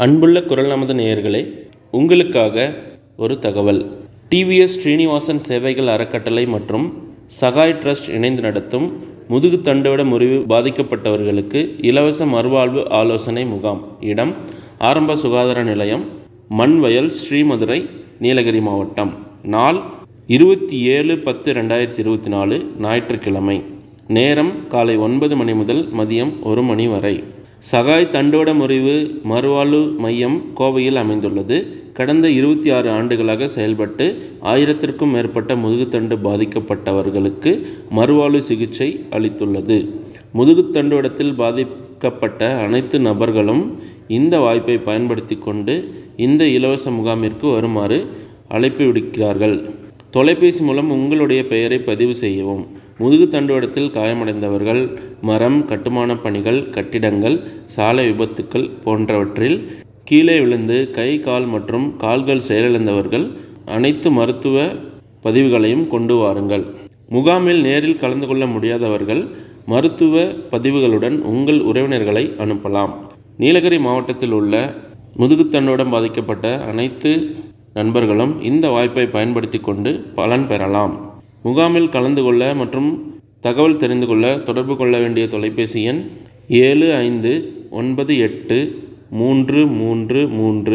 அன்புள்ள குரல் நமது நேயர்களே உங்களுக்காக ஒரு தகவல் டிவிஎஸ் ஸ்ரீனிவாசன் சேவைகள் அறக்கட்டளை மற்றும் சகாய் ட்ரஸ்ட் இணைந்து நடத்தும் முதுகு தண்டுவட முறிவு பாதிக்கப்பட்டவர்களுக்கு இலவச மறுவாழ்வு ஆலோசனை முகாம் இடம் ஆரம்ப சுகாதார நிலையம் மண்வயல் ஸ்ரீமதுரை நீலகிரி மாவட்டம் நாள் இருபத்தி ஏழு பத்து ரெண்டாயிரத்தி இருபத்தி நாலு ஞாயிற்றுக்கிழமை நேரம் காலை ஒன்பது மணி முதல் மதியம் ஒரு மணி வரை சகாய் தண்டோட முறிவு மறுவாழ்வு மையம் கோவையில் அமைந்துள்ளது கடந்த இருபத்தி ஆறு ஆண்டுகளாக செயல்பட்டு ஆயிரத்திற்கும் மேற்பட்ட முதுகுத்தண்டு பாதிக்கப்பட்டவர்களுக்கு மறுவாழ்வு சிகிச்சை அளித்துள்ளது முதுகுத்தண்டுவடத்தில் பாதிக்கப்பட்ட அனைத்து நபர்களும் இந்த வாய்ப்பை பயன்படுத்தி கொண்டு இந்த இலவச முகாமிற்கு வருமாறு அழைப்பு விடுக்கிறார்கள் தொலைபேசி மூலம் உங்களுடைய பெயரை பதிவு செய்யவும் முதுகு தண்டுவடத்தில் காயமடைந்தவர்கள் மரம் கட்டுமான பணிகள் கட்டிடங்கள் சாலை விபத்துக்கள் போன்றவற்றில் கீழே விழுந்து கை கால் மற்றும் கால்கள் செயலிழந்தவர்கள் அனைத்து மருத்துவ பதிவுகளையும் கொண்டு வாருங்கள் முகாமில் நேரில் கலந்து கொள்ள முடியாதவர்கள் மருத்துவ பதிவுகளுடன் உங்கள் உறவினர்களை அனுப்பலாம் நீலகிரி மாவட்டத்தில் உள்ள முதுகுத்தண்டுடன் பாதிக்கப்பட்ட அனைத்து நண்பர்களும் இந்த வாய்ப்பை பயன்படுத்தி கொண்டு பலன் பெறலாம் முகாமில் கலந்து கொள்ள மற்றும் தகவல் தெரிந்து கொள்ள தொடர்பு கொள்ள வேண்டிய தொலைபேசி எண் ஏழு ஐந்து ஒன்பது எட்டு மூன்று மூன்று மூன்று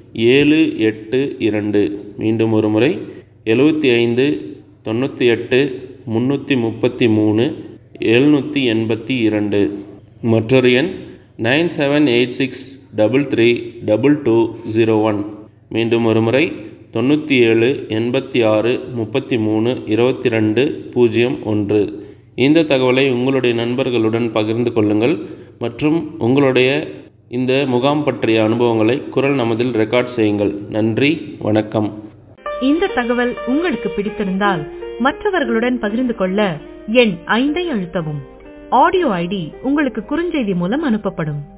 ஏழு எட்டு இரண்டு மீண்டும் ஒரு முறை எழுபத்தி ஐந்து தொண்ணூற்றி எட்டு முந்நூற்றி முப்பத்தி மூணு எழுநூற்றி எண்பத்தி இரண்டு மற்றொரு எண் nine seven eight six double three double two zero one மீண்டும் ஒரு முறை தொண்ணூற்றி ஏழு எண்பத்தி ஆறு முப்பத்தி மூணு இருபத்தி ரெண்டு பூஜ்ஜியம் ஒன்று இந்த தகவலை உங்களுடைய நண்பர்களுடன் பகிர்ந்து கொள்ளுங்கள் மற்றும் உங்களுடைய இந்த முகாம் பற்றிய அனுபவங்களை குரல் நமதில் ரெக்கார்ட் செய்யுங்கள் நன்றி வணக்கம் இந்த தகவல் உங்களுக்கு பிடித்திருந்தால் மற்றவர்களுடன் பகிர்ந்து கொள்ள எண் ஐந்தை அழுத்தவும் ஆடியோ ஐடி உங்களுக்கு குறுஞ்செய்தி மூலம் அனுப்பப்படும்